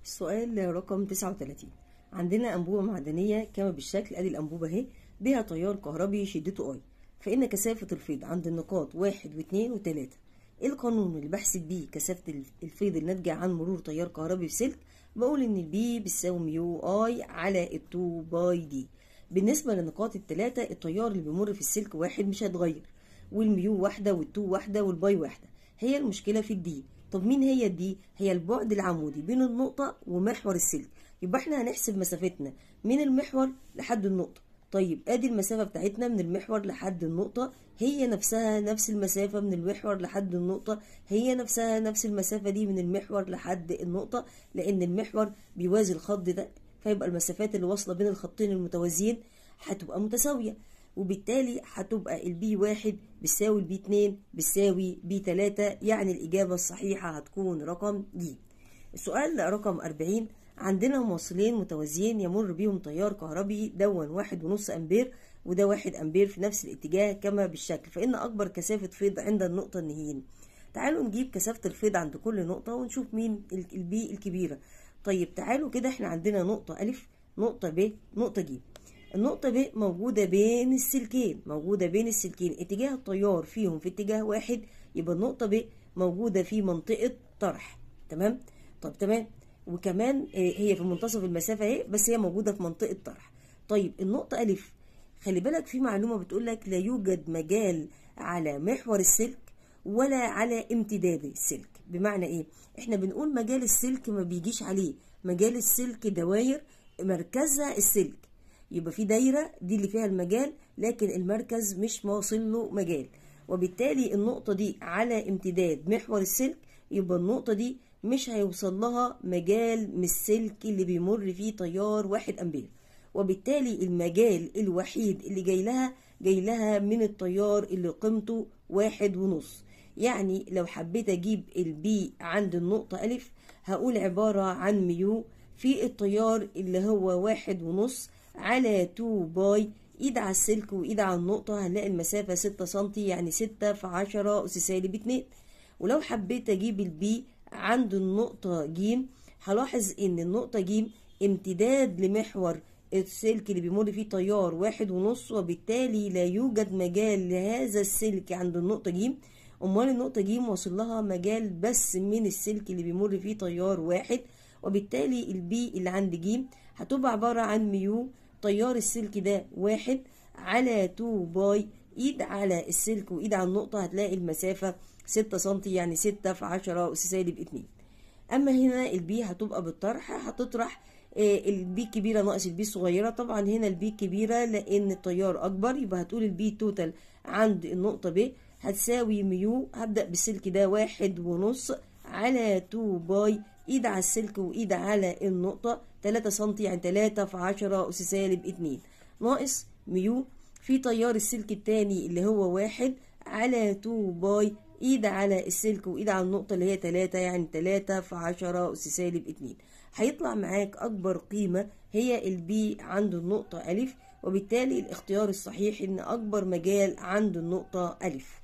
السؤال رقم 39 عندنا أنبوبة معدنية كما بالشكل أدي الأنبوبة أهي بها تيار كهربي شدته أي فإن كثافة الفيض عند النقاط واحد واثنين وتلاتة إيه القانون اللي بحسب بيه كثافة الفيض الناتجة عن مرور تيار كهربي في سلك بقول إن البي بتساوي ميو أي على التو باي دي بالنسبة للنقاط التلاتة التيار اللي بيمر في السلك واحد مش هيتغير والميو واحدة والتو واحدة والباي واحدة هي المشكلة في الدي طب مين هي الدي هي البعد العمودي بين النقطة ومحور السلك يبقى احنا هنحسب مسافتنا من المحور لحد النقطة طيب ادي المسافة بتاعتنا من المحور لحد النقطة هي نفسها نفس المسافة من المحور لحد النقطة هي نفسها نفس المسافة دي من المحور لحد النقطة لأن المحور بيوازي الخط ده فيبقى المسافات اللي واصلة بين الخطين المتوازيين هتبقى متساوية وبالتالي هتبقى البي واحد بيساوي البي اتنين بيساوي بي تلاتة يعني الإجابة الصحيحة هتكون رقم دي السؤال رقم أربعين عندنا موصلين متوازيين يمر بيهم تيار كهربي دون واحد ونص أمبير وده واحد أمبير في نفس الاتجاه كما بالشكل فإن أكبر كثافة فيض عند النقطة النهائيين تعالوا نجيب كثافة الفيض عند كل نقطة ونشوف مين البي الكبيرة طيب تعالوا كده احنا عندنا نقطة ألف نقطة ب نقطة ج النقطة ب موجودة بين السلكين موجودة بين السلكين اتجاه التيار فيهم في اتجاه واحد يبقى النقطة ب موجودة في منطقة طرح تمام طب تمام وكمان هي في منتصف المسافة اهي بس هي موجودة في منطقة طرح طيب النقطة ألف خلي بالك في معلومة بتقول لك لا يوجد مجال على محور السلك ولا على امتداد السلك بمعنى ايه احنا بنقول مجال السلك ما بيجيش عليه مجال السلك دواير مركزها السلك يبقى في دايرة دي اللي فيها المجال لكن المركز مش واصل له مجال وبالتالي النقطة دي على امتداد محور السلك يبقى النقطة دي مش هيوصل لها مجال من السلك اللي بيمر فيه تيار واحد أمبير وبالتالي المجال الوحيد اللي جاي لها جاي لها من التيار اللي قيمته واحد ونص يعني لو حبيت أجيب البي عند النقطة ألف هقول عبارة عن ميو في التيار اللي هو واحد ونص على 2 باي ايد على السلك وايد على النقطة هنلاقي المسافة ستة سنتي يعني ستة في عشرة أس سالب اتنين ولو حبيت أجيب البي عند النقطة ج هلاحظ إن النقطة ج امتداد لمحور السلك اللي بيمر فيه تيار واحد ونص وبالتالي لا يوجد مجال لهذا السلك عند النقطة ج أمال النقطة ج واصل لها مجال بس من السلك اللي بيمر فيه تيار واحد وبالتالي البي اللي عند ج هتبقى عبارة عن ميو تيار السلك ده واحد على 2 باي ايد على السلك وايد على النقطة هتلاقي المسافة ستة سنتي يعني ستة في عشرة أس سالب اتنين أما هنا البي هتبقى بالطرح هتطرح البي كبيرة ناقص البي صغيرة طبعا هنا البي كبيرة لأن التيار أكبر يبقى هتقول البي توتال عند النقطة ب هتساوي ميو هبدأ بالسلك ده واحد ونص على 2 باي ايد على السلك وايد على النقطة تلاتة سنتي يعني تلاتة في عشرة أس سالب اتنين ناقص ميو في تيار السلك التاني اللي هو واحد على 2 باي ايد على السلك وايد على النقطة اللي هي تلاتة يعني تلاتة في عشرة أس سالب اتنين هيطلع معاك أكبر قيمة هي البي عند النقطة ألف وبالتالي الاختيار الصحيح إن أكبر مجال عند النقطة ألف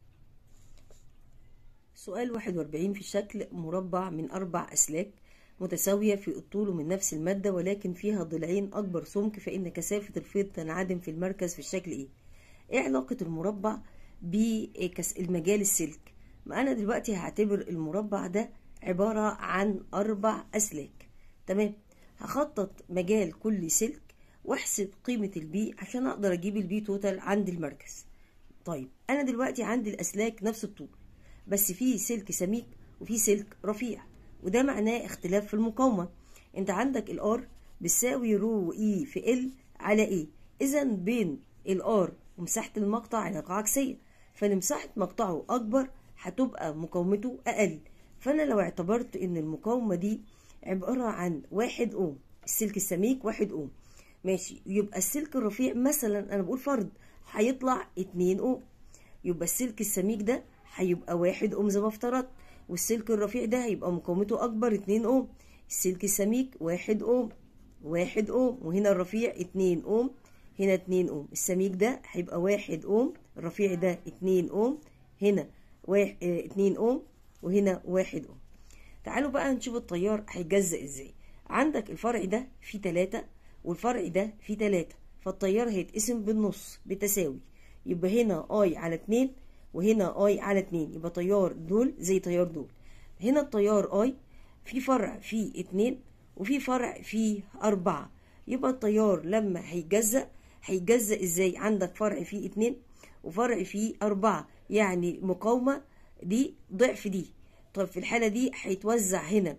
سؤال 41 في شكل مربع من أربع أسلاك متساوية في الطول ومن نفس المادة ولكن فيها ضلعين أكبر سمك فإن كثافة الفيض تنعدم في المركز في الشكل إيه؟ إيه علاقة المربع بالمجال السلك؟ ما أنا دلوقتي هعتبر المربع ده عبارة عن أربع أسلاك تمام هخطط مجال كل سلك واحسب قيمة البي عشان أقدر أجيب البي توتال عند المركز طيب أنا دلوقتي عندي الأسلاك نفس الطول بس في سلك سميك وفي سلك رفيع وده معناه اختلاف في المقاومة انت عندك الار بتساوي رو اي في ال على ايه اذا بين الار ومساحة المقطع علاقة عكسية فلمساحة مقطعه اكبر هتبقى مقاومته اقل فانا لو اعتبرت ان المقاومة دي عبارة عن واحد اوم السلك السميك واحد اوم ماشي يبقى السلك الرفيع مثلا انا بقول فرض هيطلع اتنين اوم يبقى السلك السميك ده هيبقى واحد اوم زي ما افترضت والسلك الرفيع ده هيبقى مقاومته اكبر اتنين اوم السلك السميك واحد اوم واحد اوم وهنا الرفيع اتنين اوم هنا اتنين اوم السميك ده هيبقى واحد اوم الرفيع ده اتنين اوم هنا واحد اه اتنين اوم وهنا واحد اوم تعالوا بقى نشوف التيار هيتجزأ ازاي عندك الفرع ده فيه تلاتة والفرع ده فيه تلاتة فالتيار هيتقسم بالنص بتساوي يبقى هنا اي على اتنين وهنا اي على اتنين يبقى تيار دول زي تيار دول هنا التيار اي في فرع فيه اتنين وفي فرع فيه أربعة يبقى التيار لما هيتجزأ هيتجزأ ازاي عندك فرع فيه اتنين وفرع فيه أربعة يعني مقاومة دي ضعف دي طب في الحالة دي هيتوزع هنا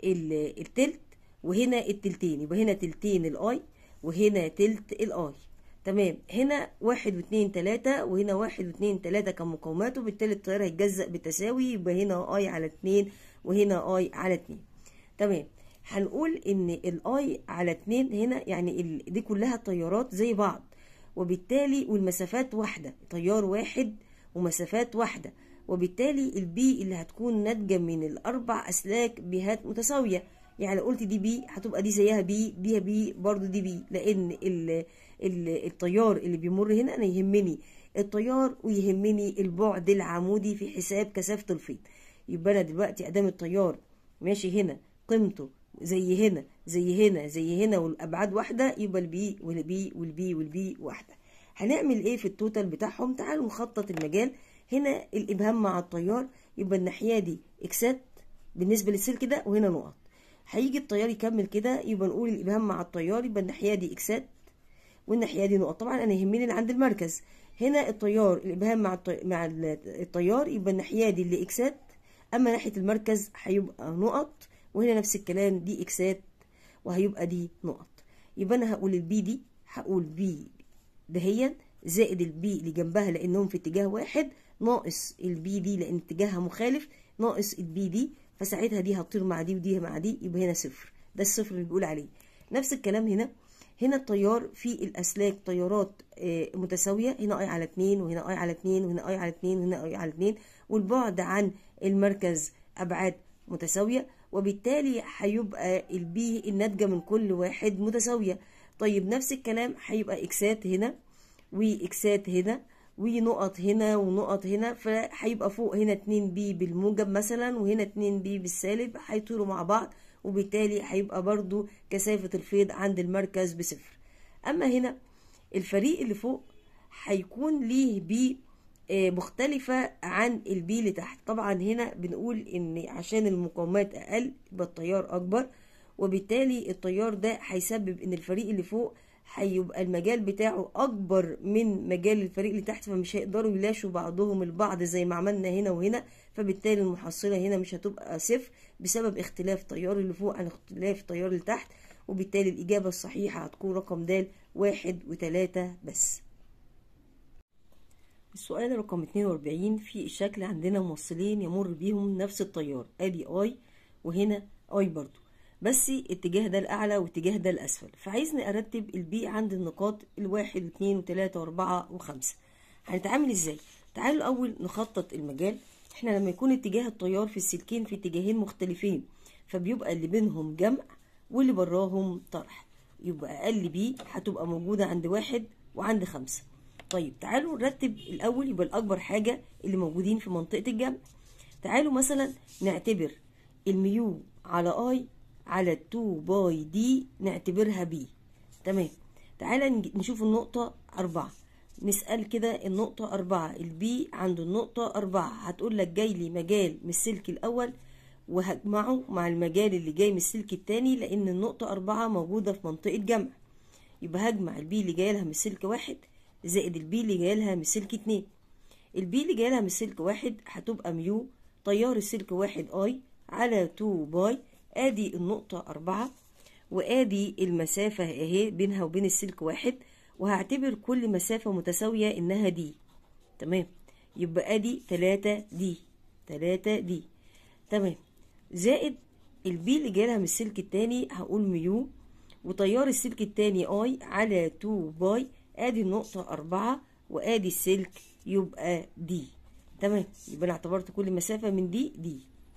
التلت وهنا التلتين يبقى هنا تلتين الاي وهنا تلت الاي تمام هنا واحد واتنين تلاتة وهنا واحد واتنين تلاتة كمقاومات وبالتالي التيار هيتجزأ بالتساوي يبقى هنا اي على اتنين وهنا اي على اتنين تمام هنقول ان الاي على اتنين هنا يعني ال... دي كلها تيارات زي بعض وبالتالي والمسافات واحدة تيار واحد ومسافات واحدة وبالتالي البي اللي هتكون ناتجة من الأربع أسلاك بيهات متساوية يعني لو قلت دي بي هتبقى دي زيها بي دي بي برضو دي بي لأن ال ال التيار اللي بيمر هنا أنا يهمني التيار ويهمني البعد العمودي في حساب كثافة الفيض يبقى أنا دلوقتي أدام التيار ماشي هنا قيمته زي هنا زي هنا زي هنا والابعاد واحده يبقى البي والبي والبي والبي واحده هنعمل ايه في التوتال بتاعهم تعالوا نخطط المجال هنا الابهام مع التيار يبقى الناحيه دي اكسات بالنسبه للسلك ده وهنا نقط هيجي التيار يكمل كده يبقى نقول الابهام مع التيار يبقى الناحيه دي اكسات والناحيه دي نقط طبعا انا يهمني اللي عند المركز هنا التيار الابهام مع التيار مع التيار يبقى الناحيه دي اللي اكسات اما ناحيه المركز هيبقى نقط وهنا نفس الكلام دي اكسات وهيبقى دي نقط يبقى انا هقول البي دي هقول بي دهيا زائد البي اللي جنبها لانهم في اتجاه واحد ناقص البي دي لان اتجاهها مخالف ناقص البي دي فساعتها دي هتطير مع دي ودي مع دي يبقى هنا صفر ده الصفر اللي بيقول عليه نفس الكلام هنا هنا التيار في الاسلاك تيارات متساويه هنا اي على 2 وهنا اي على 2 وهنا اي على 2 وهنا اي على 2 والبعد عن المركز ابعاد متساويه وبالتالي هيبقى البي الناتجه من كل واحد متساويه طيب نفس الكلام هيبقى اكسات هنا واكسات هنا ونقط هنا ونقط هنا فهيبقى فوق هنا 2 بي بالموجب مثلا وهنا 2 بي بالسالب هيطيروا مع بعض وبالتالي هيبقى برضو كثافة الفيض عند المركز بصفر أما هنا الفريق اللي فوق هيكون ليه بي مختلفة عن البي اللي تحت طبعا هنا بنقول ان عشان المقاومات اقل يبقى التيار اكبر وبالتالي التيار ده هيسبب ان الفريق اللي فوق هيبقى المجال بتاعه اكبر من مجال الفريق اللي تحت فمش هيقدروا يلاشوا بعضهم البعض زي ما عملنا هنا وهنا فبالتالي المحصلة هنا مش هتبقى صفر بسبب اختلاف التيار اللي فوق عن اختلاف التيار اللي تحت وبالتالي الإجابة الصحيحة هتكون رقم د واحد وتلاتة بس السؤال رقم 42 في الشكل عندنا موصلين يمر بيهم نفس التيار ادي اي وهنا اي برضو بس اتجاه ده الاعلى واتجاه ده الاسفل فعايزني ارتب البي عند النقاط الواحد واثنين وثلاثة واربعة وخمسة هنتعامل ازاي تعالوا الاول نخطط المجال احنا لما يكون اتجاه التيار في السلكين في اتجاهين مختلفين فبيبقى اللي بينهم جمع واللي براهم طرح يبقى اقل بي هتبقى موجودة عند واحد وعند خمسة طيب تعالوا نرتب الاول يبقى الاكبر حاجه اللي موجودين في منطقه الجمع تعالوا مثلا نعتبر الميو على اي على 2 باي دي نعتبرها بي تمام تعالى نشوف النقطة أربعة نسأل كده النقطة أربعة البي عند النقطة أربعة هتقول لك جاي لي مجال من السلك الأول وهجمعه مع المجال اللي جاي من السلك التاني لأن النقطة أربعة موجودة في منطقة جمع يبقى هجمع البي اللي جاي لها من السلك واحد زائد البي اللي جاي لها من سلك اتنين البي اللي جاي لها من سلك واحد هتبقى ميو تيار السلك واحد اي على تو باي ادي النقطة أربعة وادي المسافة اهي بينها وبين السلك واحد وهعتبر كل مسافة متساوية انها دي تمام يبقى ادي تلاتة دي تلاتة دي تمام زائد البي اللي جاي لها من السلك التاني هقول ميو وتيار السلك التاني اي على تو باي ادي النقطة أربعة وادي السلك يبقى دي تمام يبقى انا اعتبرت كل مسافة من دي دي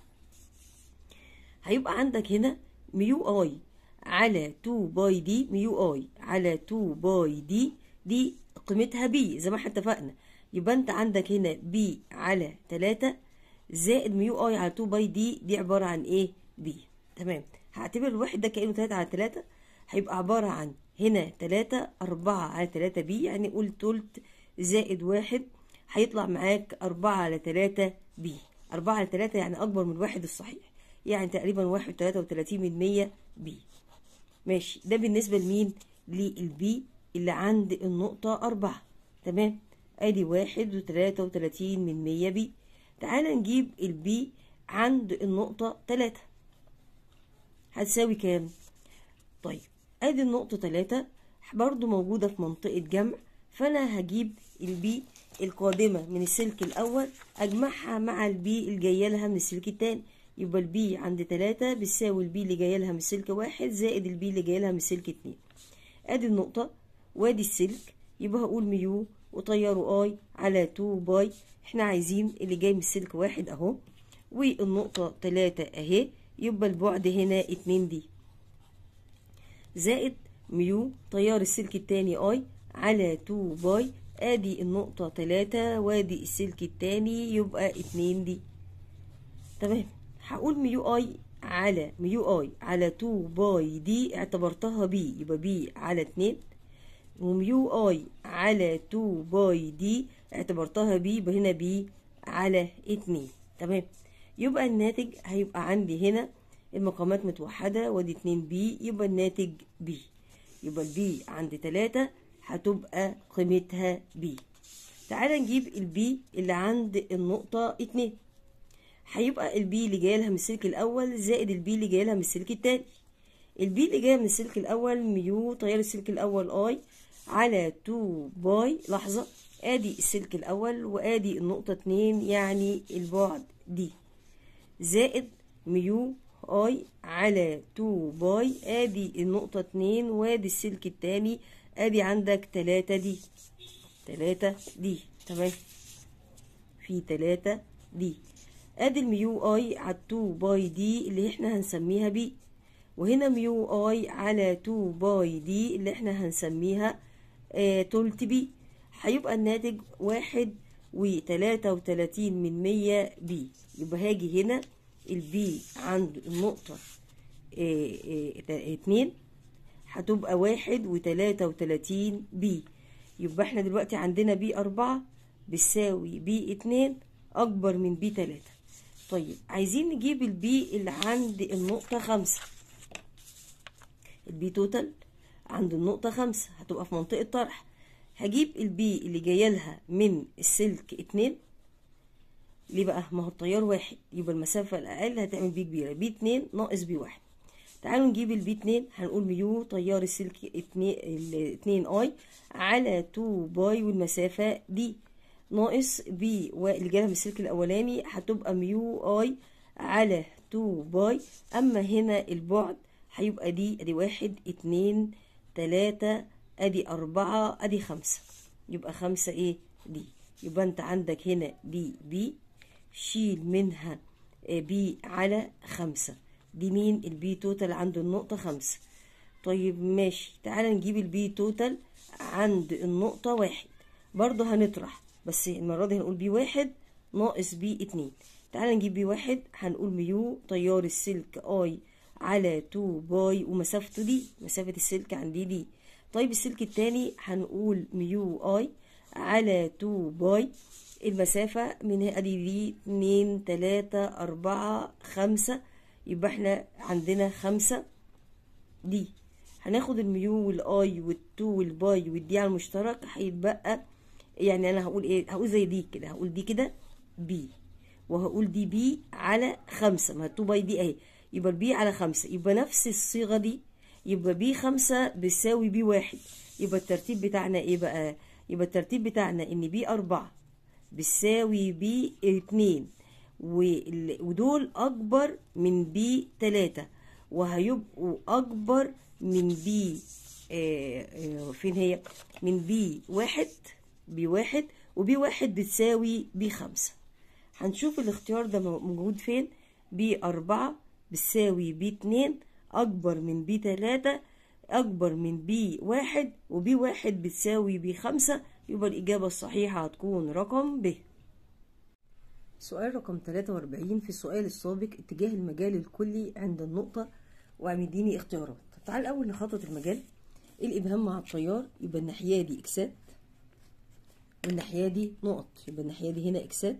هيبقى عندك هنا ميو اي على 2 باي دي ميو اي على 2 باي دي دي قيمتها بي زي ما احنا اتفقنا يبقى انت عندك هنا بي على 3 زائد ميو اي على 2 باي دي دي عبارة عن ايه بي تمام هعتبر الواحد ده كأنه 3 على 3 هيبقى عبارة عن هنا 3 4 على 3 بي يعني قول تلت زائد واحد هيطلع معاك 4 على 3 بي 4 على 3 يعني أكبر من واحد الصحيح يعني تقريبا واحد تلاتة وتلاتين من مية بي ماشي ده بالنسبة لمين للبي اللي عند النقطة أربعة تمام ادي واحد وتلاتة وتلاتين من مية بي تعال نجيب البي عند النقطة تلاتة هتساوي كام طيب ادي النقطة تلاتة برضو موجودة في منطقة جمع فانا هجيب البي القادمة من السلك الأول أجمعها مع البي الجاية لها من السلك التاني يبقى البي عند تلاتة بتساوي البي اللي جاية لها من سلك واحد زائد البي اللي جاية لها من سلك اتنين ادي النقطة وادي السلك يبقى هقول ميو وطيروا اي على تو باي احنا عايزين اللي جاي من سلك واحد اهو والنقطة تلاتة اهي يبقى البعد هنا اتنين دي زائد ميو تيار السلك التاني اي على تو باي ادي النقطة تلاتة وادي السلك التاني يبقى اتنين دي تمام هقول ميو اي على ميو اي على 2 باي دي اعتبرتها بي يبقى بي على 2 وميو اي على 2 باي دي اعتبرتها بي يبقى هنا بي على 2 تمام يبقى الناتج هيبقى عندي هنا المقامات متوحدة وادي 2 بي يبقى الناتج بي يبقى البي عند 3 هتبقى قيمتها بي تعالى نجيب البي اللي عند النقطة 2 هيبقى البي اللي جاي لها من السلك الاول زائد البي اللي جاي لها من السلك التاني البي اللي جايه من السلك الاول ميو تيار السلك الاول اي على 2 باي لحظه ادي السلك الاول وادي النقطه 2 يعني البعد دي زائد ميو اي على 2 باي ادي النقطه 2 وادي السلك التاني ادي عندك 3 دي 3 دي تمام في 3 دي ادي الميو اي على 2 باي دي اللي احنا هنسميها بي وهنا ميو اي على 2 باي دي اللي احنا هنسميها آه تلت بي هيبقى الناتج واحد وتلاتة وتلاتين من مية بي يبقى هاجي هنا البي عند النقطة آه آه اتنين هتبقى واحد وتلاتة وتلاتين بي يبقى احنا دلوقتي عندنا بي أربعة بتساوي بي اتنين أكبر من بي تلاتة طيب عايزين نجيب البي اللي عند النقطة خمسة البي توتال عند النقطة خمسة هتبقى في منطقة طرح هجيب البي اللي جاية لها من السلك اتنين ليه بقى ما هو التيار واحد يبقى المسافة الأقل هتعمل بي كبيرة بي اتنين ناقص بي واحد تعالوا نجيب البي اتنين هنقول ميو تيار السلك اتنين, اتنين اي على تو باي والمسافة دي ناقص بي اللي جالها من السلك الاولاني هتبقى ميو اي على 2 باي اما هنا البعد هيبقى دي ادي واحد اتنين تلاتة ادي اربعة ادي خمسة يبقى خمسة ايه دي يبقى انت عندك هنا دي بي شيل منها بي على خمسة دي مين البي توتال عند النقطة خمسة طيب ماشي تعالى نجيب البي توتال عند النقطة واحد برضه هنطرح بس المرة دي هنقول بي واحد ناقص بي اتنين تعالى نجيب بي واحد هنقول ميو تيار السلك اي على تو باي ومسافته دي مسافة السلك عندي دي طيب السلك التاني هنقول ميو اي على تو باي المسافة من ادي دي اتنين تلاتة اربعة خمسة يبقى احنا عندنا خمسة دي هناخد الميو والاي والتو والباي والدي على المشترك هيتبقى يعني انا هقول ايه هقول زي دي كده هقول دي كده بي وهقول دي بي على خمسة ما التو باي دي اهي يبقى البي على خمسة يبقى نفس الصيغة دي يبقى بي خمسة بتساوي بي واحد يبقى الترتيب بتاعنا ايه بقى يبقى الترتيب بتاعنا ان بي أربعة بتساوي بي اتنين ودول أكبر من بي تلاتة وهيبقوا أكبر من بي آه آه فين هي من بي واحد بي واحد وبي واحد بتساوي بي خمسة هنشوف الاختيار ده موجود فين بي أربعة بتساوي بي اتنين أكبر من بي تلاتة أكبر من بي واحد وبي واحد بتساوي بي خمسة يبقى الإجابة الصحيحة هتكون رقم ب سؤال رقم 43 في السؤال السابق اتجاه المجال الكلي عند النقطة ومديني اختيارات طب تعال الأول نخطط المجال الإبهام مع التيار يبقى الناحية دي إكسات والناحية دي نقط يبقى الناحية دي هنا إكسات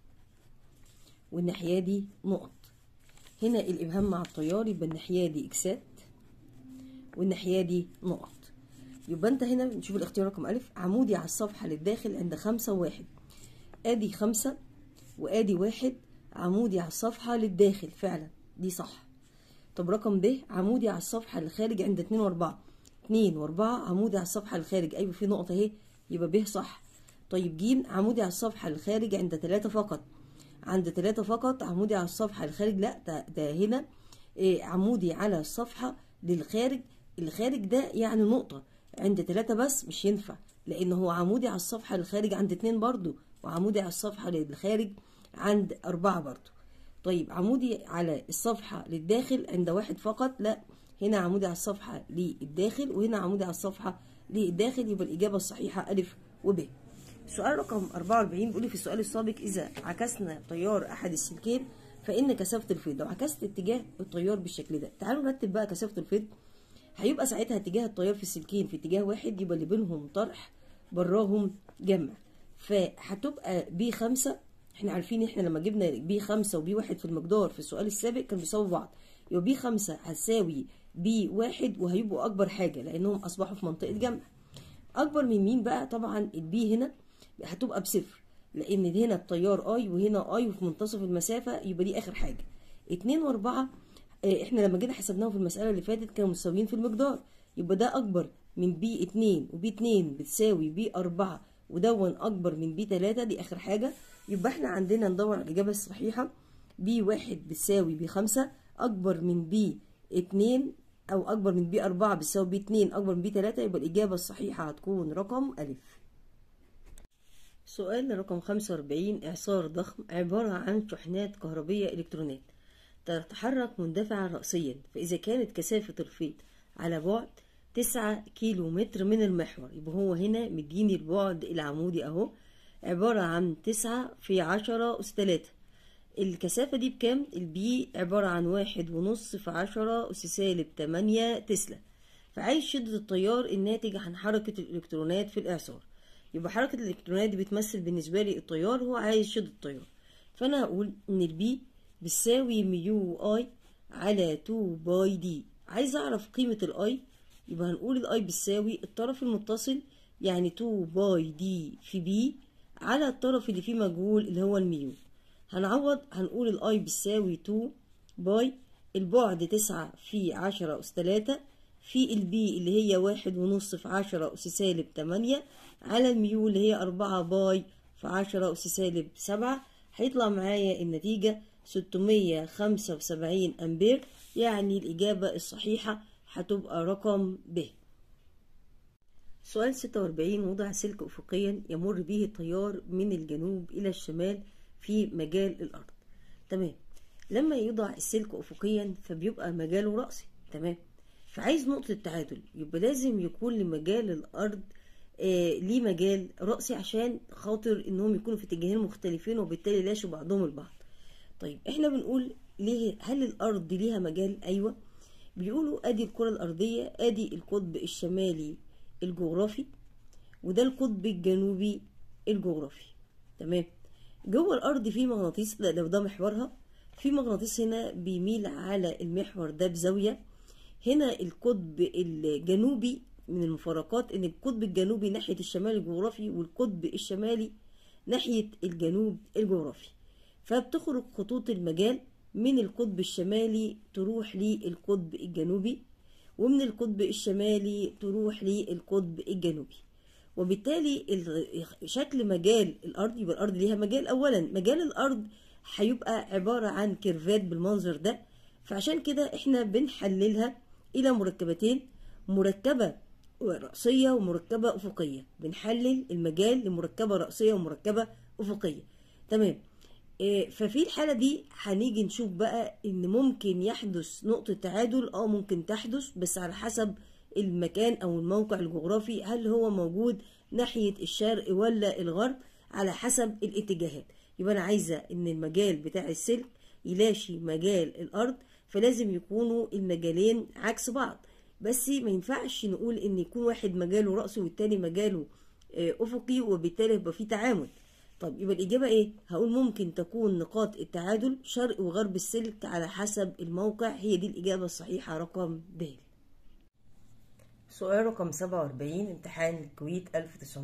والناحية دي نقط هنا الإبهام مع التيار يبقى الناحية دي إكسات والناحية دي نقط يبقى أنت هنا نشوف الاختيار رقم ألف عمودي على الصفحة للداخل عند خمسة وواحد آدي خمسة وآدي واحد عمودي على الصفحة للداخل فعلا دي صح طب رقم ب عمودي على الصفحة للخارج عند اتنين وأربعة اتنين وأربعة عمودي على الصفحة للخارج أيوة في نقطة أهي يبقى ب صح طيب ج عمودي على الصفحة للخارج عند تلاتة فقط عند تلاتة فقط عمودي على الصفحة للخارج لا ده, ده هنا إيه عمودي على الصفحة للخارج الخارج ده يعني نقطة عند تلاتة بس مش ينفع لأن هو عمودي على الصفحة للخارج عند اتنين برضو وعمودي على الصفحة للخارج عند أربعة برضو طيب عمودي على الصفحة للداخل عند واحد فقط لا هنا عمودي على الصفحة للداخل وهنا عمودي على الصفحة للداخل يبقى الإجابة الصحيحة ألف وب سؤال رقم 44 بيقول في السؤال السابق إذا عكسنا تيار أحد السلكين فإن كثافة الفيض لو عكست اتجاه التيار بالشكل ده تعالوا نرتب بقى كثافة الفيض هيبقى ساعتها اتجاه التيار في السلكين في اتجاه واحد يبقى اللي بينهم طرح براهم جمع فهتبقى بي خمسة احنا عارفين احنا لما جبنا بي خمسة وبي واحد في المقدار في السؤال السابق كان بيساووا بعض يبقى بي خمسة هتساوي بي واحد وهيبقوا أكبر حاجة لأنهم أصبحوا في منطقة جمع أكبر من مين بقى طبعا البي هنا هتبقى بصفر لأن هنا التيار أي وهنا أي وفي منتصف المسافة يبقى دي آخر حاجة اتنين وأربعة اه احنا لما جينا حسبناهم في المسألة اللي فاتت كانوا مساويين في المقدار يبقى ده أكبر من بي اتنين وبي اتنين بتساوي بي أربعة ودون أكبر من بي تلاتة دي آخر حاجة يبقى احنا عندنا ندور على الإجابة الصحيحة بي واحد بتساوي بي خمسة أكبر من بي اتنين أو أكبر من بي أربعة بتساوي بي اتنين أكبر من بي تلاتة يبقى الإجابة الصحيحة هتكون رقم ألف سؤال رقم 45 إعصار ضخم عبارة عن شحنات كهربية إلكترونات تتحرك مندفعة رأسيا فإذا كانت كثافة الفيض على بعد تسعة كيلو متر من المحور يبقى هو هنا مديني البعد العمودي أهو عبارة عن تسعة في عشرة أس تلاتة الكثافة دي بكام؟ البي عبارة عن واحد ونص في عشرة أس سالب تمانية تسلا فعايز شدة التيار الناتج عن حركة الإلكترونات في الإعصار يبقى حركة الإلكترونات دي بتمثل بالنسبة لي التيار هو عايز شدة التيار فأنا هقول إن البي بتساوي ميو اي على 2 باي دي عايز أعرف قيمة الأي يبقى هنقول الأي بتساوي الطرف المتصل يعني 2 باي دي في بي على الطرف اللي فيه مجهول اللي هو الميو هنعوض هنقول الاي بتساوي 2 باي البعد 9 في 10 أس 3 في البي اللي هي واحد ونص في 10 أس سالب 8 على الميو اللي هي 4 باي في 10 أس سالب 7 هيطلع معايا النتيجة 675 أمبير يعني الإجابة الصحيحة هتبقى رقم ب سؤال 46 وضع سلك أفقيا يمر به التيار من الجنوب إلى الشمال في مجال الأرض تمام لما يوضع السلك أفقيا فبيبقى مجاله رأسي تمام فعايز نقطة التعادل يبقى لازم يكون لمجال الأرض آه ليه مجال رأسي عشان خاطر إنهم يكونوا في اتجاهين مختلفين وبالتالي لاشوا بعضهم البعض طيب احنا بنقول ليه هل الأرض ليها مجال أيوة بيقولوا ادي الكرة الأرضية ادي القطب الشمالي الجغرافي وده القطب الجنوبي الجغرافي تمام جوه الارض في مغناطيس لا لو ده محورها في مغناطيس هنا بيميل على المحور ده بزاويه هنا القطب الجنوبي من المفارقات ان القطب الجنوبي ناحيه الشمال الجغرافي والقطب الشمالي ناحيه الجنوب الجغرافي فبتخرج خطوط المجال من القطب الشمالي تروح للقطب الجنوبي ومن القطب الشمالي تروح للقطب الجنوبي وبالتالي شكل مجال الارض يبقى الارض ليها مجال اولا مجال الارض هيبقى عباره عن كيرفات بالمنظر ده فعشان كده احنا بنحللها الى مركبتين مركبه رأسية ومركبة أفقية بنحلل المجال لمركبة رأسية ومركبة أفقية تمام ففي الحالة دي هنيجي نشوف بقى ان ممكن يحدث نقطة تعادل اه ممكن تحدث بس على حسب المكان او الموقع الجغرافي هل هو موجود ناحية الشرق ولا الغرب على حسب الاتجاهات يبقى انا عايزه ان المجال بتاع السلك يلاشي مجال الارض فلازم يكونوا المجالين عكس بعض بس ما ينفعش نقول ان يكون واحد مجاله رأسه والتاني مجاله آه، افقي وبالتالي يبقى في تعامد طب يبقى الإجابة إيه؟ هقول ممكن تكون نقاط التعادل شرق وغرب السلك على حسب الموقع هي دي الإجابة الصحيحة رقم د. سؤال رقم 47 امتحان الكويت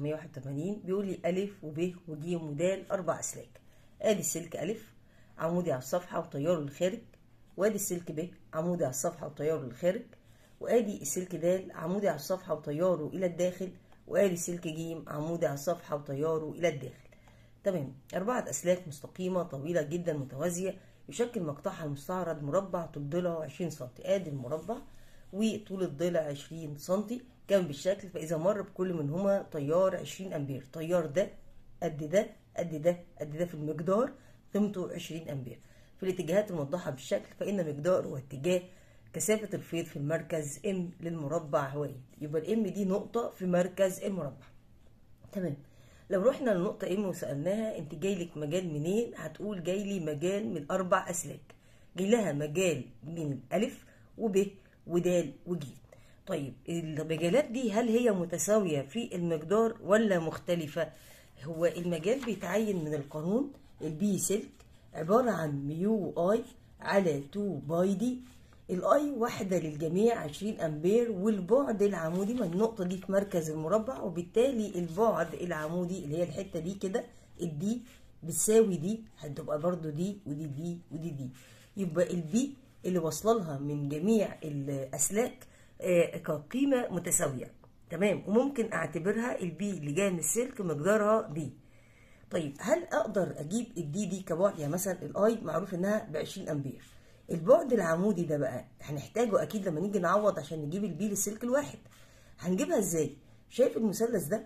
1981 بيقول لي ألف وب وج ود أربع أسلاك. آدي السلك ألف عمودي على الصفحة وتياره للخارج وآدي السلك ب عمودي على الصفحة وتياره للخارج وآدي السلك د عمودي على الصفحة وتياره إلى الداخل وآدي السلك ج عمودي على الصفحة وتياره إلى الداخل. تمام أربعة أسلاك مستقيمة طويلة جدا متوازية يشكل مقطعها المستعرض مربع طول ضلعه 20 سم آدي المربع وطول الضلع 20 سم كان بالشكل فإذا مر بكل منهما تيار 20 أمبير تيار ده قد ده قد ده قد ده في المقدار قيمته 20 أمبير في الاتجاهات الموضحة بالشكل فإن مقدار واتجاه كثافة الفيض في المركز M للمربع هوائي يبقى الام دي نقطة في مركز المربع تمام لو رحنا للنقطة ام وسألناها انت جاي لك مجال منين هتقول جاي لي مجال من أربع أسلاك جاي لها مجال من ألف وب ودال وج طيب المجالات دي هل هي متساوية في المقدار ولا مختلفة هو المجال بيتعين من القانون البي سلك عبارة عن ميو اي على 2 باي دي الاي واحدة للجميع 20 امبير والبعد العمودي ما النقطة دي في مركز المربع وبالتالي البعد العمودي اللي هي الحتة دي كده الدي بتساوي دي هتبقى برضو دي ودي دي ودي دي يبقى البي اللي واصله لها من جميع الاسلاك آه، كقيمة متساوية تمام وممكن اعتبرها البي اللي جايه من السلك مقدارها بي طيب هل اقدر اجيب الدي دي كبعد يعني مثلا الاي معروف انها ب 20 امبير البعد العمودي ده بقى هنحتاجه اكيد لما نيجي نعوض عشان نجيب البي للسلك الواحد هنجيبها ازاي شايف المثلث ده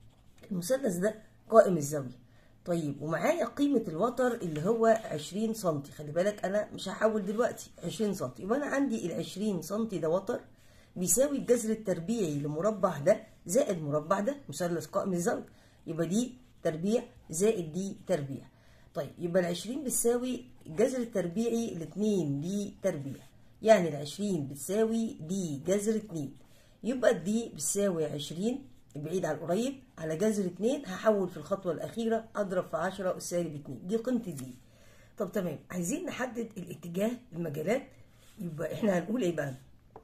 المثلث ده قائم الزاويه طيب ومعايا قيمة الوتر اللي هو 20 سم خلي بالك أنا مش هحول دلوقتي 20 سم يبقى أنا عندي ال 20 سم ده وتر بيساوي الجذر التربيعي لمربع ده زائد مربع ده مثلث قائم الزاوية يبقى دي تربيع زائد دي تربيع طيب يبقى ال 20 بتساوي الجذر التربيعي ل 2 دي تربيع يعني ال 20 بتساوي دي جذر 2 يبقى دي بتساوي 20 بعيد عن القريب على جذر 2 هحول في الخطوة الأخيرة أضرب في 10 أس سالب 2 دي قيمة دي طب تمام عايزين نحدد الاتجاه المجالات يبقى احنا هنقول ايه بقى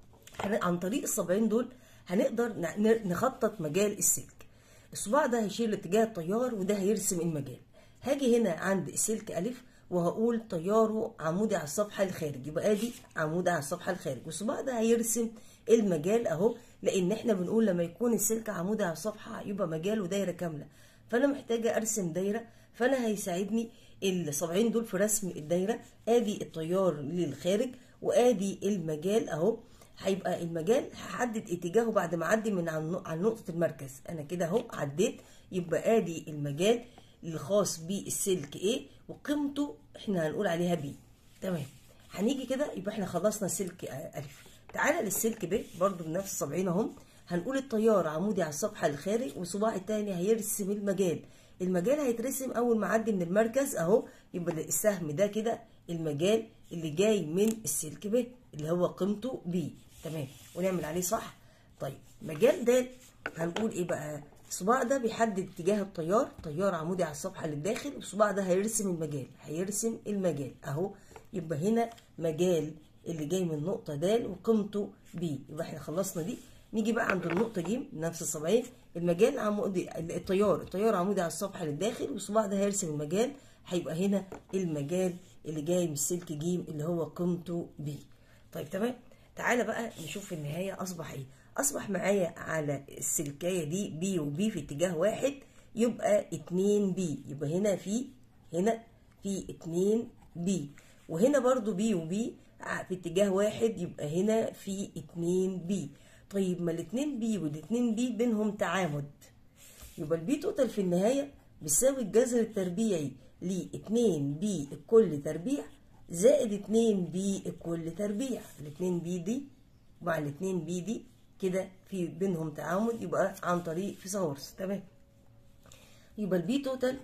هن- عن طريق الصبعين دول هنقدر ن- ن- نخطط مجال السلك الصباع ده هيشير لاتجاه التيار وده هيرسم المجال هاجي هنا عند السلك ألف وهقول تياره عمودي على الصفحة الخارج يبقى ادي عمودي على الصفحة الخارج والصباع ده هيرسم المجال اهو لان احنا بنقول لما يكون السلك عمودي على الصفحة يبقى مجاله دايرة كاملة فانا محتاجة ارسم دايرة فانا هيساعدني الصبعين دول في رسم الدايرة ادي التيار للخارج وادي المجال اهو هيبقى المجال هحدد اتجاهه بعد ما اعدي من عن عن نقطة المركز انا كده اهو عديت يبقى ادي المجال الخاص بالسلك ايه وقيمته احنا هنقول عليها بي تمام هنيجي كده يبقى احنا خلصنا سلك آه، الف تعالى للسلك ب برضو بنفس الصبعين اهم هنقول التيار عمودي على الصفحة الخارج وصباع التاني هيرسم المجال المجال هيترسم اول ما اعدي من المركز اهو يبقى السهم ده كده المجال اللي جاي من السلك ب اللي هو قيمته بي تمام ونعمل عليه صح طيب مجال د هنقول ايه بقى الصباع ده بيحدد اتجاه التيار تيار عمودي على الصفحه اللي داخل والصباع ده هيرسم المجال هيرسم المجال اهو يبقى هنا مجال اللي جاي من نقطه د وقيمته بي يبقى احنا خلصنا دي نيجي بقى عند النقطه ج نفس الصبعين المجال عمودي التيار التيار عمودي على الصفحه اللي داخل والصباع ده هيرسم المجال هيبقى هنا المجال اللي جاي من السلك ج اللي هو قيمته بي طيب تمام تعالى بقى نشوف في النهاية أصبح إيه أصبح معايا على السلكاية دي بي وبي في اتجاه واحد يبقى اتنين بي يبقى هنا في هنا في اتنين بي وهنا برضو بي وبي ع- في اتجاه واحد يبقى هنا في اتنين بي طيب ما الاتنين بي والاتنين بي بينهم تعامد يبقى البي توتال في النهاية بيساوي الجذر التربيعي ل 2 بي الكل تربيع زائد 2 بي الكل تربيع ال 2 بي دي مع ال 2 بي دي كده في بينهم تعامد يبقى عن طريق فيثاغورس تمام يبقى البي توتال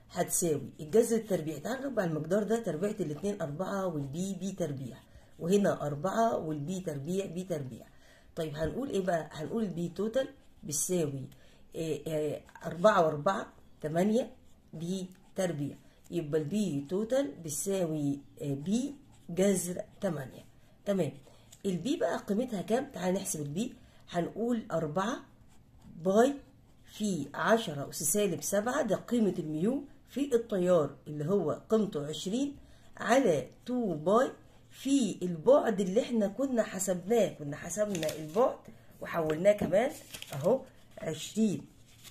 هتساوي الجذر التربيعي تعال نربع المقدار ده تربيعة الاتنين أربعة والبي بي تربيع وهنا أربعة والبي تربيع بي تربيع طيب هنقول إيه بقى؟ هنقول البي توتال بتساوي إيه إيه أربعة وأربعة تمانية بي تربيع يبقى البي توتال بتساوي إيه بي جذر تمانية تمام البي بقى قيمتها كام؟ تعال نحسب البي هنقول أربعة باي في عشرة أس سالب سبعة ده قيمة الميو في التيار اللي هو قيمته عشرين على تو باي في البعد اللي احنا كنا حسبناه كنا حسبنا البعد وحولناه كمان اهو عشرين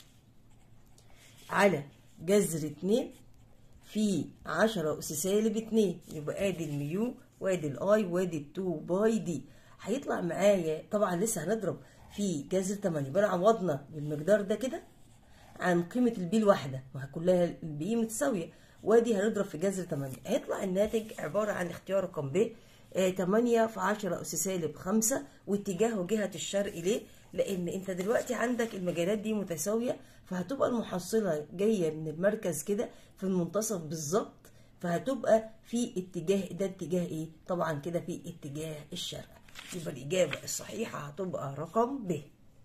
على جذر اتنين في عشرة أس سالب اتنين يبقى ادي الميو وادي الاي وادي التو باي دي هيطلع معايا طبعا لسه هنضرب في جذر 8 يبقى عوضنا بالمقدار ده كده عن قيمة البي الواحدة ما كلها البي متساوية وادي هنضرب في جذر 8 هيطلع الناتج عبارة عن اختيار رقم ب 8 في 10 أس سالب 5 واتجاهه جهة الشرق ليه؟ لأن أنت دلوقتي عندك المجالات دي متساوية فهتبقى المحصلة جاية من المركز كده في المنتصف بالظبط فهتبقى في اتجاه ده اتجاه ايه؟ طبعا كده في اتجاه الشرق يبقى الإجابة الصحيحة هتبقى رقم ب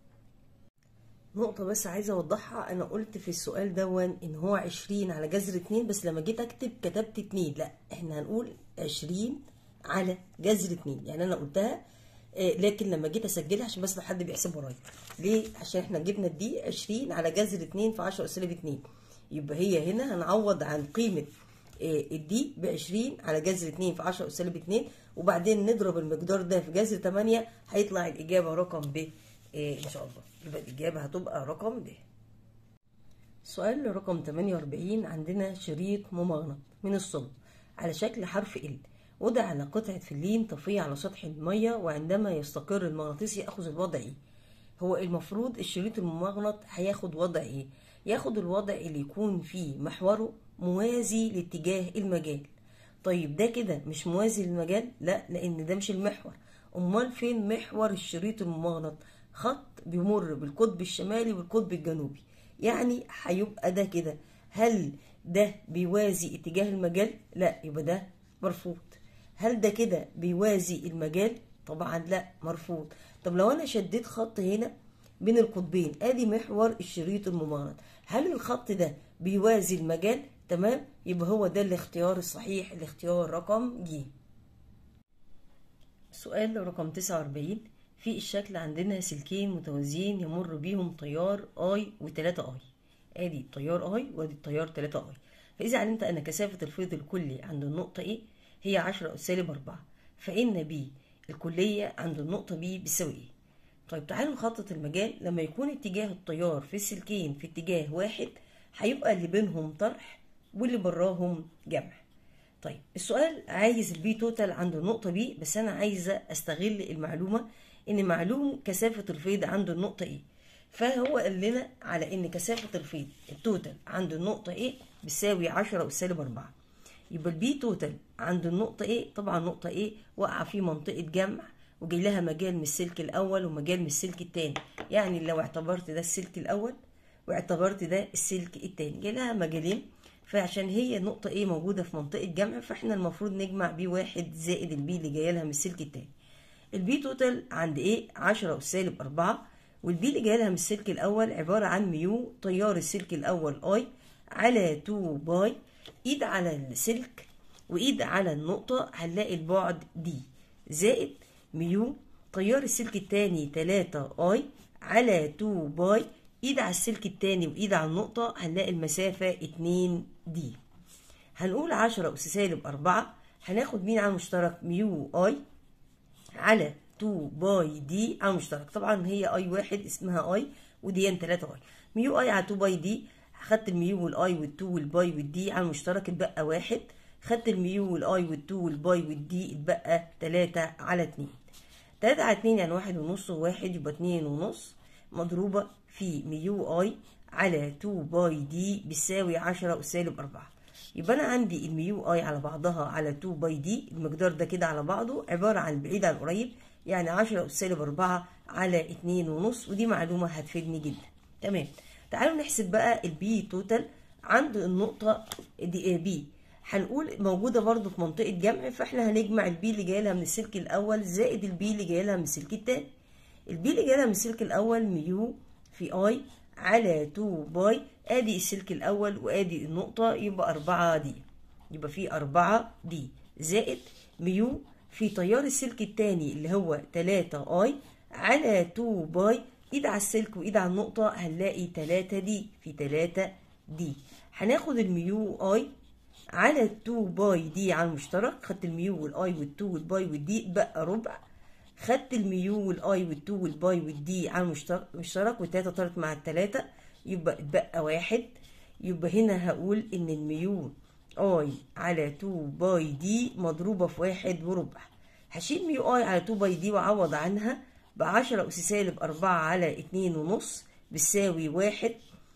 نقطة بس عايزة أوضحها أنا قلت في السؤال دون إن هو عشرين على جذر اتنين بس لما جيت أكتب كتبت اتنين لا إحنا هنقول عشرين على جذر اتنين يعني أنا قلتها آه لكن لما جيت أسجلها عشان بس لو حد بيحسب ورايا ليه؟ عشان إحنا جبنا دي عشرين على جذر اتنين في عشرة أساليب اتنين يبقى هي هنا هنعوض عن قيمة الدي ب 20 على جذر 2 في 10 سالب 2 وبعدين نضرب المقدار ده في جذر 8 هيطلع الاجابه رقم ب ان شاء الله يبقى الاجابه هتبقى رقم ب سؤال رقم 48 عندنا شريط ممغنط من الصلب على شكل حرف ال وضع على قطعة فلين طفية على سطح المية وعندما يستقر المغناطيس يأخذ الوضع ايه هو المفروض الشريط الممغنط هياخد وضع ايه ياخد الوضع اللي يكون فيه محوره موازي لاتجاه المجال طيب ده كده مش موازي للمجال لا لان ده مش المحور امال فين محور الشريط الممغنط خط بيمر بالقطب الشمالي والقطب الجنوبي يعني هيبقى ده كده هل ده بيوازي اتجاه المجال لا يبقى ده مرفوض هل ده كده بيوازي المجال طبعا لا مرفوض طب لو انا شديت خط هنا بين القطبين ادي محور الشريط الممغنط هل الخط ده بيوازي المجال تمام يبقى هو ده الاختيار الصحيح الاختيار رقم ج سؤال رقم 49 في الشكل عندنا سلكين متوازيين يمر بيهم تيار اي و3 اي ادي تيار اي وادي التيار 3 اي فاذا علمت ان كثافه الفيض الكلي عند النقطه ايه هي 10 اس سالب 4 فان بي الكليه عند النقطه بي بتساوي ايه طيب تعالوا نخطط المجال لما يكون اتجاه التيار في السلكين في اتجاه واحد هيبقى اللي بينهم طرح واللي براهم جمع طيب السؤال عايز البي توتال عند النقطة بي بس أنا عايزة أستغل المعلومة إن معلوم كثافة الفيض عند النقطة إيه فهو قال لنا على إن كثافة الفيض التوتال عند النقطة إيه بتساوي 10 أس سالب 4 يبقى البي توتال عند النقطة إيه طبعا النقطة إيه واقعة في منطقة جمع وجاي لها مجال من السلك الأول ومجال من السلك التاني يعني لو اعتبرت ده السلك الأول واعتبرت ده السلك التاني جاي لها مجالين فعشان هي نقطة ايه موجودة في منطقة جمع فاحنا المفروض نجمع بي واحد زائد البي اللي جاية لها من السلك التاني البي توتال عند ايه عشرة أس سالب أربعة والبي اللي جاية لها من السلك الأول عبارة عن ميو تيار السلك الأول اي على 2 باي ايد على السلك وايد على النقطة هنلاقي البعد دي زائد ميو تيار السلك التاني 3 اي على 2 باي ايد على السلك التاني وايد على النقطة هنلاقي المسافة 2 دي هنقول 10 أس سالب 4 هناخد مين على المشترك ميو اي على 2 باي دي على المشترك طبعا هي اي واحد اسمها اي ودي 3 اي ميو اي على 2 باي دي خدت الميو والاي والتو والباي والدي على المشترك اتبقى واحد خدت الميو والاي والتو والباي والدي اتبقى 3 على 2 3 على 2 يعني واحد ونص وواحد يبقى 2 ونص مضروبة في ميو اي على 2 باي دي بتساوي 10 أس سالب 4 يبقى أنا عندي الميو اي على بعضها على 2 باي دي المقدار ده كده على بعضه عبارة عن البعيد عن القريب يعني 10 أس سالب 4 على 2 ونص ودي معلومة هتفيدني جدا تمام تعالوا نحسب بقى البي توتال عند النقطة دي بي هنقول موجودة برضو في منطقة جمع فاحنا هنجمع البي اللي جاي لها من السلك الأول زائد البي اللي جاي لها من السلك التاني البي اللي جاي لها من السلك الأول ميو في اي على 2 باي ادي السلك الأول وادي النقطة يبقى أربعة دي يبقى في أربعة دي زائد ميو في تيار السلك التاني اللي هو 3 اي على 2 باي ايد على السلك وايد على النقطة هنلاقي 3 دي في 3 دي هناخد الميو اي على 2 باي دي على المشترك خدت الميو والاي وال2 والباي والدي بقى ربع خدت الميو والاي وال2 والباي والدي على المشترك مشترك والتلاتة طارت مع التلاتة يبقى اتبقى واحد يبقى هنا هقول ان الميو اي على 2 باي دي مضروبة في واحد وربع هشيل ميو اي على 2 باي دي واعوض عنها بعشرة أس سالب أربعة على اتنين ونص بتساوي واحد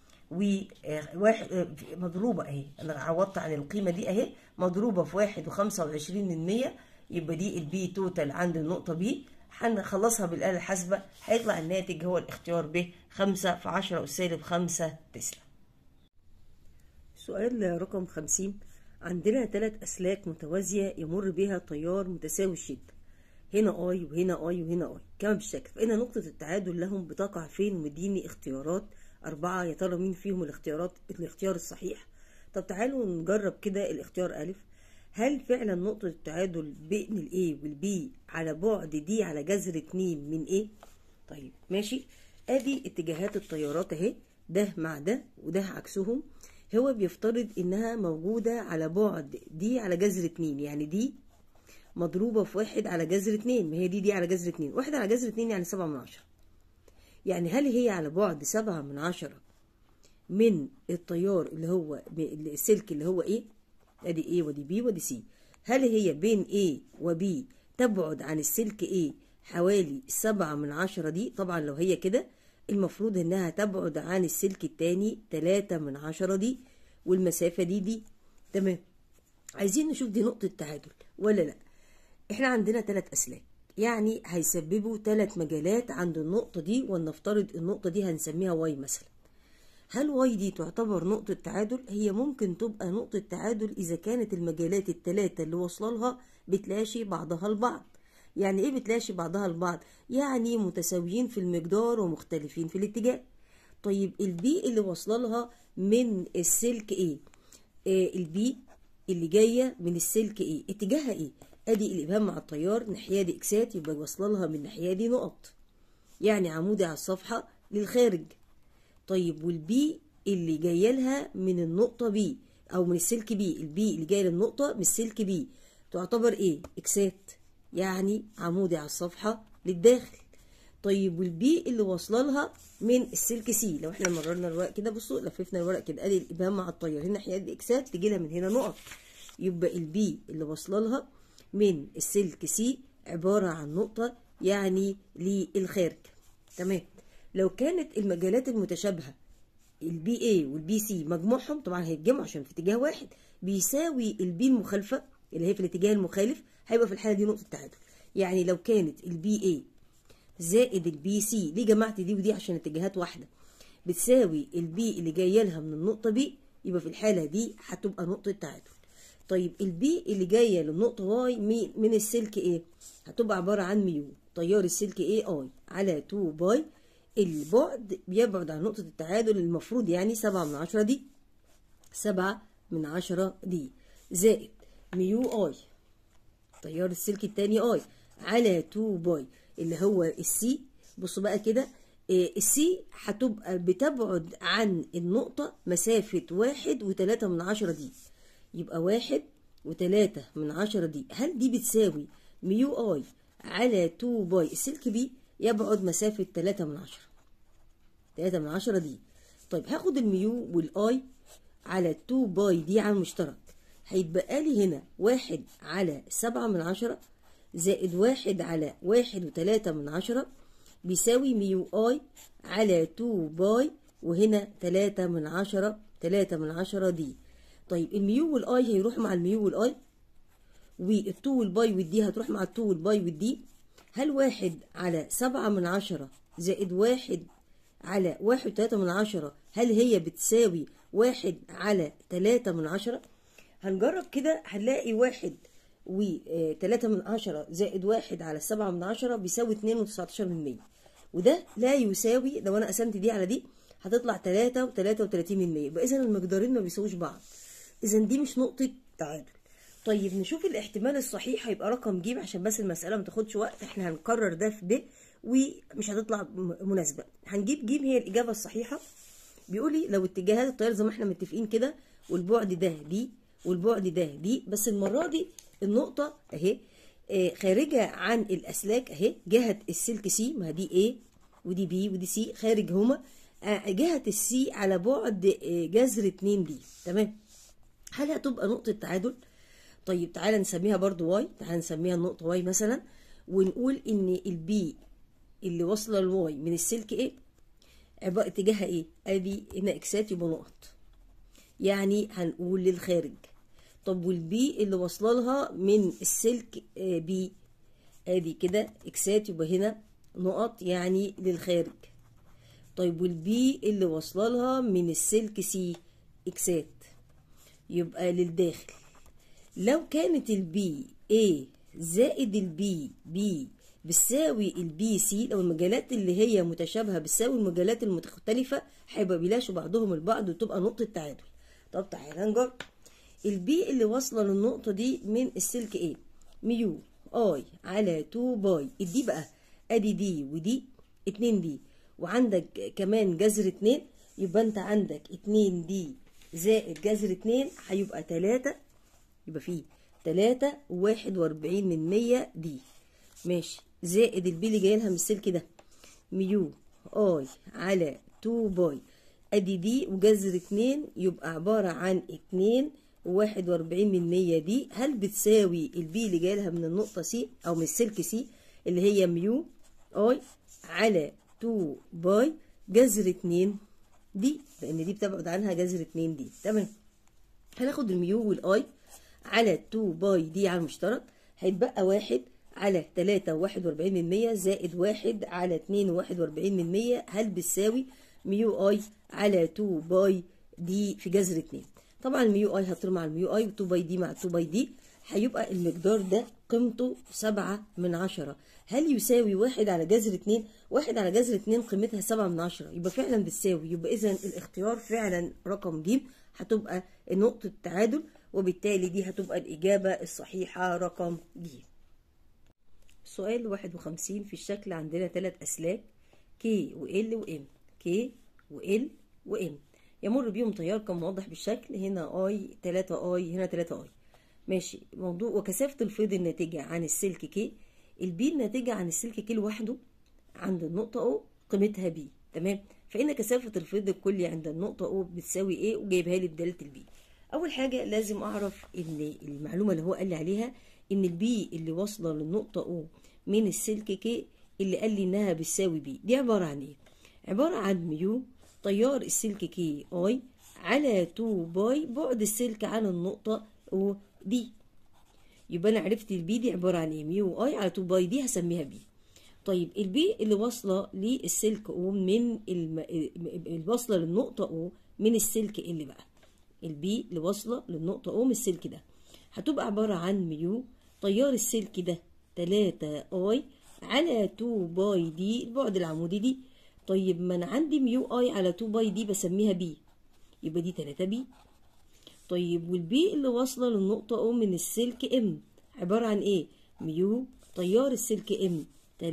وواحد مضروبة اهي أنا عوضت عن القيمة دي اهي مضروبة في واحد وخمسة وعشرين من مية يبقى دي البي توتال عند النقطة بي هنخلصها بالآلة الحاسبة هيطلع الناتج هو الاختيار ب خمسة في عشرة أس سالب خمسة تسلا سؤال رقم خمسين عندنا ثلاث أسلاك متوازية يمر بها تيار متساوي الشدة هنا اي وهنا اي وهنا اي كما بالشكل فإن نقطة التعادل لهم بتقع فين ومديني اختيارات أربعة يا ترى مين فيهم الاختيارات الاختيار الصحيح طب تعالوا نجرب كده الاختيار ألف هل فعلا نقطة التعادل بين ال A وال B على بعد دي على جذر اتنين من A طيب ماشي ادي اتجاهات التيارات اهي ده مع ده وده عكسهم هو بيفترض انها موجودة على بعد دي على جذر اتنين يعني دي مضروبة في واحد على جذر اتنين ما هي دي دي على جذر اتنين واحد على جذر اتنين يعني سبعة من عشرة يعني هل هي على بعد سبعة من عشرة من التيار اللي هو السلك اللي هو ايه ادي A ودي B ودي C هل هي بين A و B تبعد عن السلك A حوالي سبعة من عشرة دي طبعا لو هي كده المفروض انها تبعد عن السلك التاني تلاتة من عشرة دي والمسافة دي دي تمام عايزين نشوف دي نقطة تعادل ولا لا احنا عندنا تلات اسلاك يعني هيسببوا تلات مجالات عند النقطة دي ولنفترض النقطة دي هنسميها واي مثلا هل واي دي تعتبر نقطة تعادل؟ هي ممكن تبقى نقطة تعادل إذا كانت المجالات التلاتة اللي واصلة لها بتلاشي بعضها البعض يعني إيه بتلاشي بعضها البعض؟ يعني متساويين في المقدار ومختلفين في الاتجاه طيب البي اللي واصلة لها من السلك إيه؟ آه البي اللي جاية من السلك إيه؟ اتجاهها إيه؟ أدي الإبهام مع التيار ناحية دي إكسات يبقى واصلة لها من الناحية دي نقط يعني عمودي على الصفحة للخارج طيب والبي اللي جايه لها من النقطة بي أو من السلك بي البي اللي جايه للنقطة من السلك بي تعتبر إيه؟ إكسات يعني عمودي على الصفحة للداخل طيب والبي اللي واصله لها من السلك سي لو احنا مررنا الورق كده بصوا لففنا الورق كده ادي الابهام مع التيار هنا ناحيه دي اكسات تجي لها من هنا نقط يبقى البي اللي واصله لها من السلك سي عباره عن نقطه يعني للخارج تمام لو كانت المجالات المتشابهه البي اي والبي سي مجموعهم طبعا هيتجمعوا عشان في اتجاه واحد بيساوي البي المخالفه اللي هي في الاتجاه المخالف هيبقى في الحاله دي نقطه تعادل يعني لو كانت البي اي زائد البي سي ليه جمعت دي ودي عشان اتجاهات واحده بتساوي البي اللي جايه لها من النقطه بي يبقى في الحاله دي هتبقى نقطه تعادل طيب البي اللي جايه للنقطه واي من السلك ايه هتبقى عباره عن ميو تيار السلك ايه اي على 2 باي البعد بيبعد عن نقطة التعادل المفروض يعني سبعة من عشرة دي سبعة من عشرة دي زائد ميو اي تيار السلك التاني اي على 2 باي اللي هو السي بصوا بقى كده السي هتبقى بتبعد عن النقطة مسافة واحد وتلاتة من عشرة دي يبقى واحد وتلاتة من عشرة دي هل دي بتساوي ميو اي على 2 باي السلك بي يبعد مسافة تلاتة من عشرة تلاتة من عشرة دي طيب هاخد الميو والاي على 2 باي دي على المشترك هيتبقى لي هنا واحد على سبعة من عشرة زائد واحد على واحد وتلاتة من عشرة بيساوي ميو اي على 2 باي وهنا تلاتة من عشرة تلاتة من عشرة دي طيب الميو والاي هيروح مع الميو والاي والتو والباي والدي هتروح مع التو والباي والدي هل واحد على سبعة من عشرة زائد واحد على واحد وتلاتة من عشرة هل هي بتساوي واحد على تلاتة من عشرة هنجرب كده هنلاقي واحد وتلاتة من عشرة زائد واحد على السبعة من عشرة بيساوي اتنين وتسعتاشر من مية وده لا يساوي لو انا قسمت دي على دي هتطلع تلاتة وتلاتة وتلاتين من مية يبقى اذا المقدارين ما بيساووش بعض اذا دي مش نقطة تعادل طيب نشوف الاحتمال الصحيح هيبقى رقم ج عشان بس المسألة ما تاخدش وقت احنا هنكرر ده في ب ومش هتطلع م- مناسبة هنجيب ج هي الإجابة الصحيحة بيقول لي لو اتجاهات التيار زي ما احنا متفقين كده والبعد ده دي والبعد ده دي بس المرة دي النقطة اهي آه، خارجة عن الأسلاك اهي جهة السلك سي ما دي A ودي بي ودي سي خارج هما آه، جهة السي على بعد آه، جذر 2 دي تمام هل هتبقى نقطة تعادل؟ طيب تعالى نسميها برضو واي تعالى نسميها النقطة واي مثلا ونقول ان البي اللي واصلة لواي من السلك ايه عبارة اتجاهها ايه ادي هنا اكسات يبقى نقط يعني هنقول للخارج طب والبي اللي واصله لها من السلك آه، بي ادي كده اكسات يبقى هنا نقط يعني للخارج طيب والبي اللي واصله لها من السلك سي اكسات يبقى للداخل لو كانت البي A زائد البي بي بتساوي البي سي لو المجالات اللي هي متشابهة بتساوي المجالات المختلفة هيبقى بيلاشوا بعضهم البعض وتبقى نقطة تعادل طب تعالى نجرب البي اللي واصلة للنقطة دي من السلك ايه ميو اي على 2 باي الدي بقى ادي دي ودي 2 دي وعندك كمان جذر 2 يبقى انت عندك 2 دي زائد جذر 2 هيبقى 3 يبقى فيه تلاتة وواحد وأربعين من مية دي ماشي زائد البي اللي جايلها من السلك ده ميو اي على تو باي ادي دي وجذر اتنين يبقى عبارة عن اتنين وواحد وأربعين من مية دي هل بتساوي البي اللي جايلها من النقطة سي أو من السلك سي اللي هي ميو اي على تو باي جذر اتنين دي لأن دي بتبعد عنها جذر اتنين دي تمام هناخد الميو والاي على 2 باي دي على المشترك هيتبقى واحد على تلاتة وواحد وأربعين من مية زائد واحد على اتنين وواحد وأربعين من مية هل بتساوي ميو اي على 2 باي دي في جذر اتنين طبعا الميو اي هتطير مع الميو اي و2 باي دي مع 2 باي دي هيبقى المقدار ده قيمته سبعة من عشرة هل يساوي واحد على جذر اتنين واحد على جذر اتنين قيمتها سبعة من عشرة يبقى فعلا بتساوي يبقى اذا الاختيار فعلا رقم ج هتبقى نقطة تعادل وبالتالي دي هتبقى الإجابة الصحيحة رقم ج سؤال 51 في الشكل عندنا ثلاث أسلاك K و L و M K و L و M يمر بيهم تيار كما موضح بالشكل هنا I 3 I هنا 3 I ماشي موضوع وكثافة الفيض الناتجة عن السلك K البي الناتجة عن السلك K لوحده عند النقطة O قيمتها B تمام فإن كثافة الفيض الكلي عند النقطة O بتساوي A وجايبها لي بدالة البي أول حاجة لازم أعرف إن المعلومة اللي هو قال لي عليها إن البي اللي واصلة للنقطة O من السلك كي اللي قال لي إنها بتساوي بي دي عبارة عن إيه؟ عبارة عن ميو تيار السلك كي أي على 2 باي بعد السلك عن النقطة O دي يبقى أنا عرفت البي دي عبارة عن إيه؟ ميو أي على 2 باي دي هسميها بي طيب البي اللي واصلة للسلك O من الم... الواصلة للنقطة O من السلك اللي بقى البي اللي واصلة للنقطة O من السلك ده هتبقى عبارة عن ميو تيار السلك ده 3 اي على 2 باي دي البعد العمودي دي طيب ما انا عندي ميو اي على 2 باي دي بسميها بي يبقى دي 3 بي طيب والبي اللي واصلة للنقطة O من السلك ام عبارة عن ايه ميو تيار السلك ام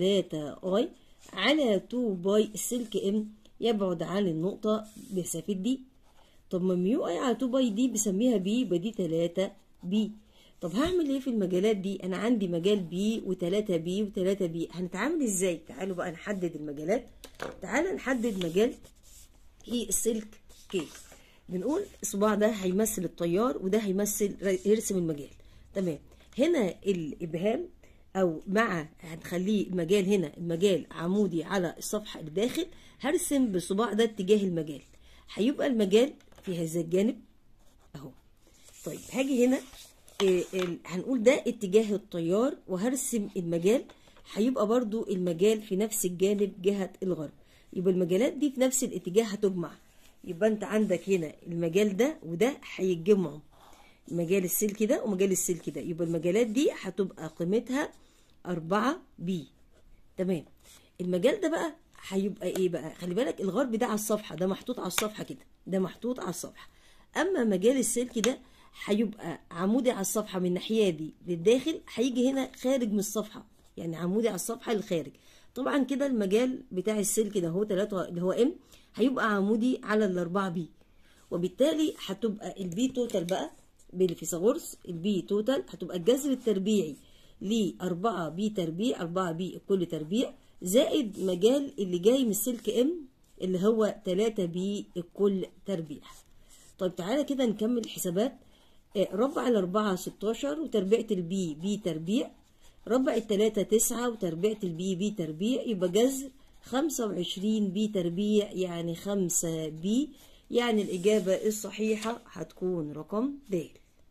3 اي على 2 باي السلك ام يبعد عن النقطة بمسافة دي طب ما ميو اي على 2 باي دي بسميها بي يبقى دي 3 بي طب هعمل ايه في المجالات دي انا عندي مجال بي و3 بي و3 بي هنتعامل ازاي تعالوا بقى نحدد المجالات تعالى نحدد مجال في السلك كي بنقول الصباع ده هيمثل التيار وده هيمثل يرسم المجال تمام هنا الابهام او مع هنخليه المجال هنا المجال عمودي على الصفحه اللي داخل هرسم بالصباع ده اتجاه المجال هيبقى المجال في هذا الجانب اهو طيب هاجي هنا إيه ال- هنقول ده اتجاه التيار وهرسم المجال هيبقى برضو المجال في نفس الجانب جهة الغرب يبقى المجالات دي في نفس الاتجاه هتجمع يبقى انت عندك هنا المجال ده وده هيتجمعوا مجال السلك ده ومجال السلك ده يبقى المجالات دي هتبقى قيمتها أربعة بي تمام المجال ده بقى هيبقى ايه بقى خلي بالك الغرب ده على الصفحة ده محطوط على الصفحة كده ده محطوط على الصفحة اما مجال السلك ده هيبقى عمودي على الصفحة من الناحية دي للداخل هيجي هنا خارج من الصفحة يعني عمودي على الصفحة للخارج طبعا كده المجال بتاع السلك ده هو 3 اللي هو ام هيبقى عمودي على الأربعة بي وبالتالي هتبقى البي توتال بقى بالفيثاغورس البي توتال هتبقى الجذر التربيعي ل 4 بي تربيع 4 بي كل تربيع زائد مجال اللي جاي من السلك ام اللي هو 3 بي الكل تربيع طيب تعالى كده نكمل الحسابات ربع الأربعة 16 وتربيعة البي بي تربيع ربع التلاتة تسعة وتربيعة البي بي تربيع يبقى جذر خمسة وعشرين بي تربيع يعني خمسة بي يعني الإجابة الصحيحة هتكون رقم د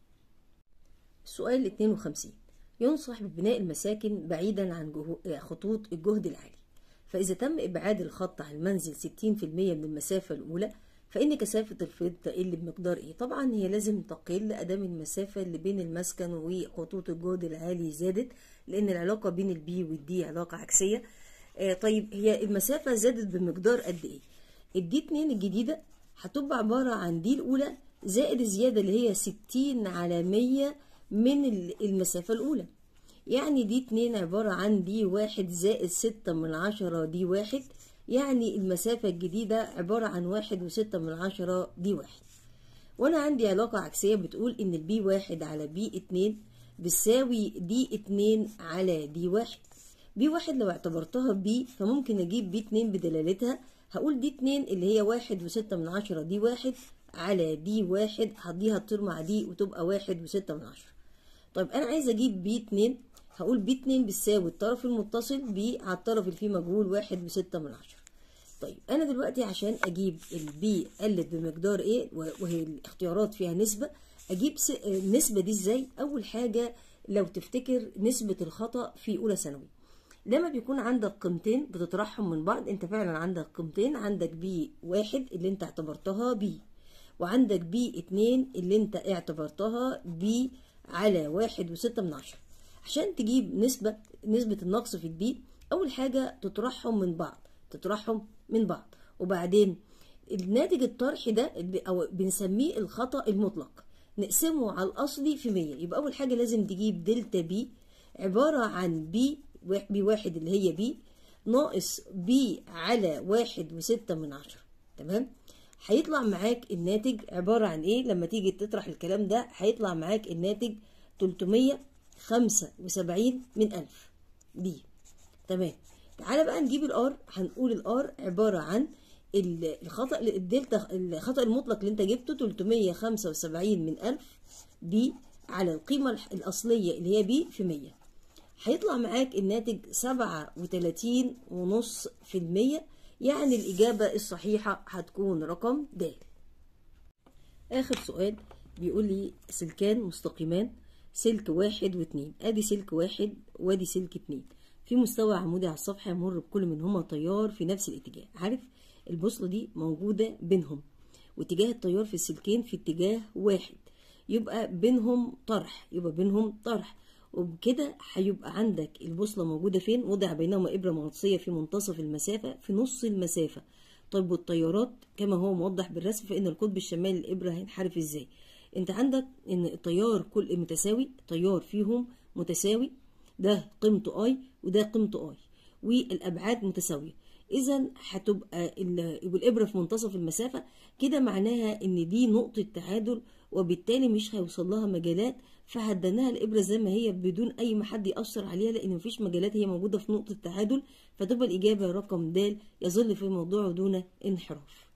السؤال 52 ينصح ببناء المساكن بعيدا عن خطوط الجهد العالي فإذا تم إبعاد الخط عن المنزل 60% من المسافة الأولى فإن كثافة الفيض تقل بمقدار إيه؟ طبعا هي لازم تقل أدام المسافة اللي بين المسكن وخطوط الجهد العالي زادت لأن العلاقة بين البي والدي علاقة عكسية آه طيب هي المسافة زادت بمقدار قد إيه؟ الدي 2 الجديدة هتبقى عبارة عن دي الأولى زائد الزيادة اللي هي 60 على 100 من المسافة الأولى يعني دي 2 عبارة عن دي واحد زائد 6 من عشرة دي واحد يعني المسافة الجديدة عبارة عن واحد وستة من عشرة دي واحد وأنا عندي علاقة عكسية بتقول إن البي واحد على بي اتنين بتساوي دي اتنين على دي واحد بي واحد لو اعتبرتها بي فممكن أجيب بي اتنين بدلالتها هقول دي اتنين اللي هي واحد وستة من عشرة دي واحد على دي واحد هديها تطير مع دي وتبقى واحد وستة من عشرة طيب أنا عايزة أجيب بي اتنين هقول بي اتنين بتساوي الطرف المتصل بي على الطرف اللي فيه مجهول واحد وستة من عشرة طيب انا دلوقتي عشان اجيب البي قلت بمقدار ايه وهي الاختيارات فيها نسبة اجيب النسبة دي ازاي اول حاجة لو تفتكر نسبة الخطأ في اولى ثانوي لما بيكون عندك قيمتين بتطرحهم من بعض انت فعلا عندك قيمتين عندك بي واحد اللي انت اعتبرتها بي وعندك بي اتنين اللي انت اعتبرتها بي على واحد وستة من عشرة عشان تجيب نسبة نسبة النقص في البي اول حاجة تطرحهم من بعض تطرحهم من بعض وبعدين الناتج الطرحي ده او بنسميه الخطأ المطلق نقسمه على الاصلي في 100 يبقى اول حاجة لازم تجيب دلتا بي عبارة عن بي بي واحد اللي هي بي ناقص بي على واحد وستة من عشرة تمام هيطلع معاك الناتج عبارة عن ايه لما تيجي تطرح الكلام ده هيطلع معاك الناتج 375 من ألف بي تمام تعالى بقى نجيب الار هنقول الار عبارة عن الخطأ الدلتا الخطأ المطلق اللي انت جبته 375 من 1000 بي على القيمة الأصلية اللي هي بي في 100 هيطلع معاك الناتج 37 ونص في المية يعني الإجابة الصحيحة هتكون رقم د آخر سؤال بيقول لي سلكان مستقيمان سلك واحد واتنين ادي سلك واحد وادي سلك اتنين في مستوى عمودي على السطح يمر بكل منهما تيار في نفس الاتجاه عارف البوصلة دي موجودة بينهم واتجاه التيار في السلكين في اتجاه واحد يبقى بينهم طرح يبقى بينهم طرح وبكده هيبقى عندك البوصلة موجودة فين وضع بينهما إبرة مغناطيسية في منتصف المسافة في نص المسافة طيب والتيارات كما هو موضح بالرسم فإن القطب الشمالي الإبرة هينحرف إزاي انت عندك ان التيار كل متساوي تيار فيهم متساوي ده قيمته اي وده قيمته اي والابعاد متساويه اذا هتبقى الابره في منتصف المسافه كده معناها ان دي نقطه تعادل وبالتالي مش هيوصل لها مجالات فهديناها الابره زي ما هي بدون اي ما حد ياثر عليها لان مفيش مجالات هي موجوده في نقطه تعادل فتبقى الاجابه رقم د يظل في موضوعه دون انحراف